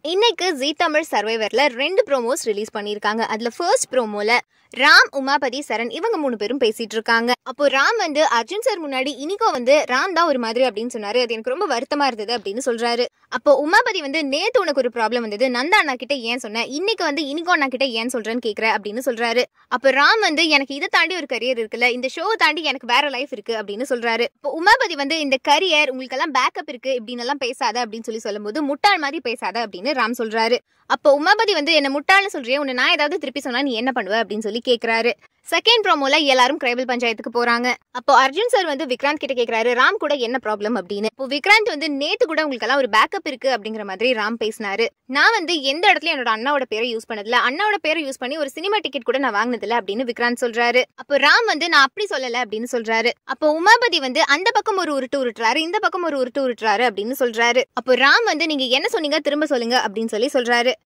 இன்னைக்கு ஜீ தமிழ் சர்வைவர்ல ரெண்டு promos release பண்ணியிருக்காங்க அதுல ஃபர்ஸ்ட் ப்ரோமோல ராம் உமாபதி சரண் இவங்க மூணு பேரும் பேசிட்டு இருக்காங்க அப்போ ராம் வந்து அர்ஜுன் சார் முன்னாடி இனிகோ வந்து ராம் தான் ஒரு மாதிரி அப்படின்னு சொன்னாரு அது எனக்கு ரொம்ப வருத்தமா இருந்தது அப்படின்னு சொல்றாரு அப்போ உமாபதி வந்து நேத்து உனக்கு ஒரு ப்ராப்ளம் வந்தது நந்தா அண்ணா கிட்ட ஏன் சொன்ன இன்னைக்கு வந்து இனிகோ அண்ணா கிட்ட ஏன் சொல்றேன்னு கேக்குற அப்படின்னு சொல்றாரு அப்போ ராம் வந்து எனக்கு இதை தாண்டி ஒரு கரியர் இருக்குல்ல இந்த ஷோவை தாண்டி எனக்கு வேற லைஃப் இருக்கு அப்படின்னு சொல்றாரு இப்போ உமாபதி வந்து இந்த கரியர் உங்களுக்கு எல்லாம் பேக்கப் இருக்கு இப்படின்னு எல்லாம் பேசாத அப்படின்னு சொல்லி சொல்லும்போது முட்டாள் மாதிரி பேசாத அப்படின்னு ராம் சொல்றாரு அப்போ உமாபதி வந்து என்ன முட்டாள்னு சொல்றியே உன்னை நான் ஏதாவது திருப்பி சொன்னா நீ என்ன பண்ணுவ அப்படின்னு சொல்லி கேக்குறாரு செகண்ட் ப்ரோமோல எல்லாரும் கிரைபல் பஞ்சாயத்துக்கு போறாங்க அப்போ அர்ஜுன் சார் வந்து விக்ராந்த் கிட்ட கேக்குறாரு ராம் கூட என்ன ப்ராப்ளம் அப்படின்னு இப்போ விக்ராந்த் வந்து நேத்து கூட உங்களுக்கு எல்லாம் ஒரு பேக்கப் இருக்கு அப்படிங்கிற மாதிரி ராம் பேசினாரு நான் வந்து எந்த இடத்துலயும் என்னோட அண்ணாவோட பேரை யூஸ் பண்ணதில்ல அண்ணாவோட பேரை யூஸ் பண்ணி ஒரு சினிமா டிக்கெட் கூட நான் வாங்கினதில்ல அப்படின்னு விக்ராந்த் சொல்றாரு அப்போ ராம் வந்து நான் அப்படி சொல்லல அப்படின்னு சொல்றாரு அப்போ உமாபதி வந்து அந்த பக்கம் ஒரு உருட்டு உருட்டுறாரு இந்த பக்கம் ஒரு உருட்டு உருட்டுறாரு அப்படின்னு சொல்றாரு அப்போ ராம் வந்து நீங்க என்ன சொன்னீங்க திரும்ப சொல்லுங்க அப்படின்னு சொல்லி சொல்றாரு